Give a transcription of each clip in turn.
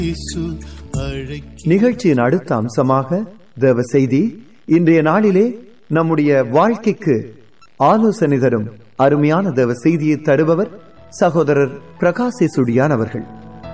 இயேசு அழைக்க நிகழ்ச்சியின் அடுத்த அம்சமாக தேவ செய்தி இன்றைய நாளிலே நம்முடைய வாழ்க்கைக்கு ஆலோசனை தரும் அருமையான தேவ செய்தியை தருபவர் சகோதரர் பிரகாசி சுடியான் அவர்கள்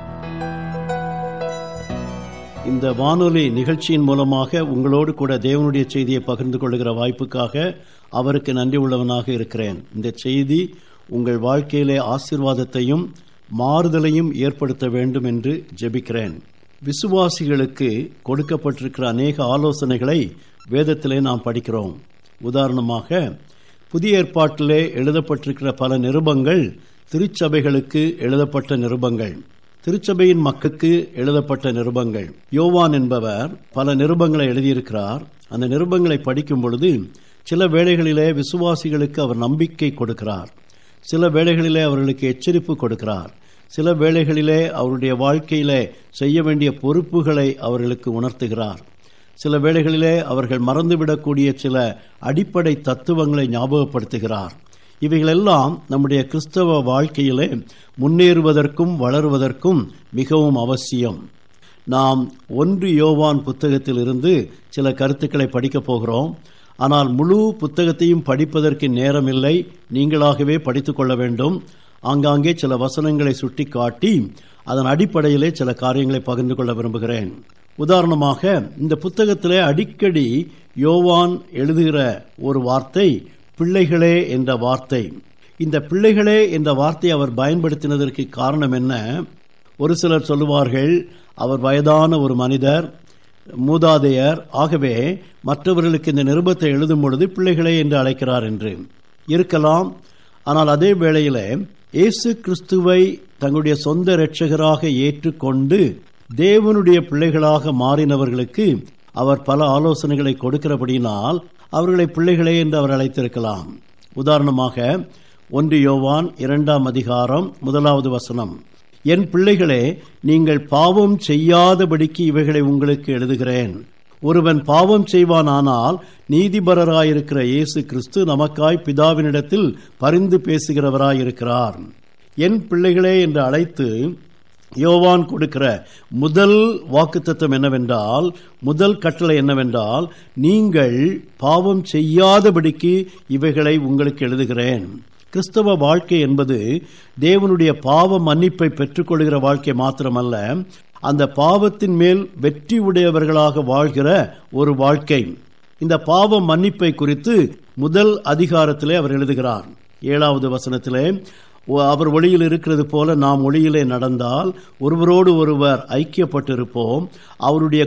இந்த வானொலி நிகழ்ச்சியின் மூலமாக உங்களோடு கூட தேவனுடைய செய்தியை பகிர்ந்து கொள்கிற வாய்ப்புக்காக அவருக்கு நன்றி உள்ளவனாக இருக்கிறேன் இந்த செய்தி உங்கள் வாழ்க்கையிலே ஆசீர்வாதத்தையும் மாறுதலையும் ஏற்படுத்த வேண்டும் என்று ஜெபிக்கிறேன் விசுவாசிகளுக்கு கொடுக்கப்பட்டிருக்கிற அநேக ஆலோசனைகளை வேதத்திலே நாம் படிக்கிறோம் உதாரணமாக புதிய ஏற்பாட்டிலே எழுதப்பட்டிருக்கிற பல நிருபங்கள் திருச்சபைகளுக்கு எழுதப்பட்ட நிருபங்கள் திருச்சபையின் மக்களுக்கு எழுதப்பட்ட நிருபங்கள் யோவான் என்பவர் பல நிருபங்களை எழுதியிருக்கிறார் அந்த நிருபங்களை படிக்கும் பொழுது சில வேளைகளிலே விசுவாசிகளுக்கு அவர் நம்பிக்கை கொடுக்கிறார் சில வேளைகளிலே அவர்களுக்கு எச்சரிப்பு கொடுக்கிறார் சில வேளைகளிலே அவருடைய வாழ்க்கையிலே செய்ய வேண்டிய பொறுப்புகளை அவர்களுக்கு உணர்த்துகிறார் சில வேளைகளிலே அவர்கள் மறந்துவிடக்கூடிய சில அடிப்படை தத்துவங்களை ஞாபகப்படுத்துகிறார் இவைகளெல்லாம் நம்முடைய கிறிஸ்தவ வாழ்க்கையிலே முன்னேறுவதற்கும் வளருவதற்கும் மிகவும் அவசியம் நாம் ஒன்று யோவான் புத்தகத்தில் இருந்து சில கருத்துக்களை படிக்கப் போகிறோம் ஆனால் முழு புத்தகத்தையும் படிப்பதற்கு நேரமில்லை நீங்களாகவே படித்துக் கொள்ள வேண்டும் ஆங்காங்கே சில வசனங்களை சுட்டிக்காட்டி அதன் அடிப்படையிலே சில காரியங்களை பகிர்ந்து கொள்ள விரும்புகிறேன் உதாரணமாக இந்த புத்தகத்திலே அடிக்கடி யோவான் எழுதுகிற ஒரு வார்த்தை பிள்ளைகளே என்ற வார்த்தை இந்த பிள்ளைகளே என்ற வார்த்தை அவர் பயன்படுத்தினதற்கு காரணம் என்ன ஒரு சிலர் சொல்லுவார்கள் அவர் வயதான ஒரு மனிதர் மூதாதையர் ஆகவே மற்றவர்களுக்கு இந்த நிருபத்தை எழுதும் பொழுது பிள்ளைகளே என்று அழைக்கிறார் என்று இருக்கலாம் ஆனால் அதே வேளையில இயேசு கிறிஸ்துவை தங்களுடைய சொந்த இரட்சகராக ஏற்றுக்கொண்டு தேவனுடைய பிள்ளைகளாக மாறினவர்களுக்கு அவர் பல ஆலோசனைகளை கொடுக்கிறபடியினால் அவர்களை பிள்ளைகளே என்று அவர் அழைத்திருக்கலாம் உதாரணமாக ஒன்று யோவான் இரண்டாம் அதிகாரம் முதலாவது வசனம் என் பிள்ளைகளே நீங்கள் பாவம் செய்யாதபடிக்கு இவைகளை உங்களுக்கு எழுதுகிறேன் ஒருவன் பாவம் செய்வானானால் நீதிபரராயிருக்கிற இயேசு கிறிஸ்து நமக்காய் பிதாவினிடத்தில் பரிந்து பேசுகிறவராயிருக்கிறார் என் பிள்ளைகளே என்று அழைத்து யோவான் கொடுக்கிற முதல் வாக்குத்தத்தம் என்னவென்றால் முதல் கட்டளை என்னவென்றால் நீங்கள் பாவம் செய்யாதபடிக்கு இவைகளை உங்களுக்கு எழுதுகிறேன் கிறிஸ்தவ வாழ்க்கை என்பது தேவனுடைய பாவ மன்னிப்பை பெற்றுக்கொள்கிற வாழ்க்கை மாத்திரமல்ல அந்த பாவத்தின் மேல் வெற்றி உடையவர்களாக வாழ்கிற ஒரு வாழ்க்கை இந்த பாவ மன்னிப்பை குறித்து முதல் அதிகாரத்திலே அவர் எழுதுகிறார் ஏழாவது வசனத்திலே அவர் ஒளியில் இருக்கிறது போல நாம் ஒளியிலே நடந்தால் ஒருவரோடு ஒருவர் ஐக்கியப்பட்டிருப்போம் அவருடைய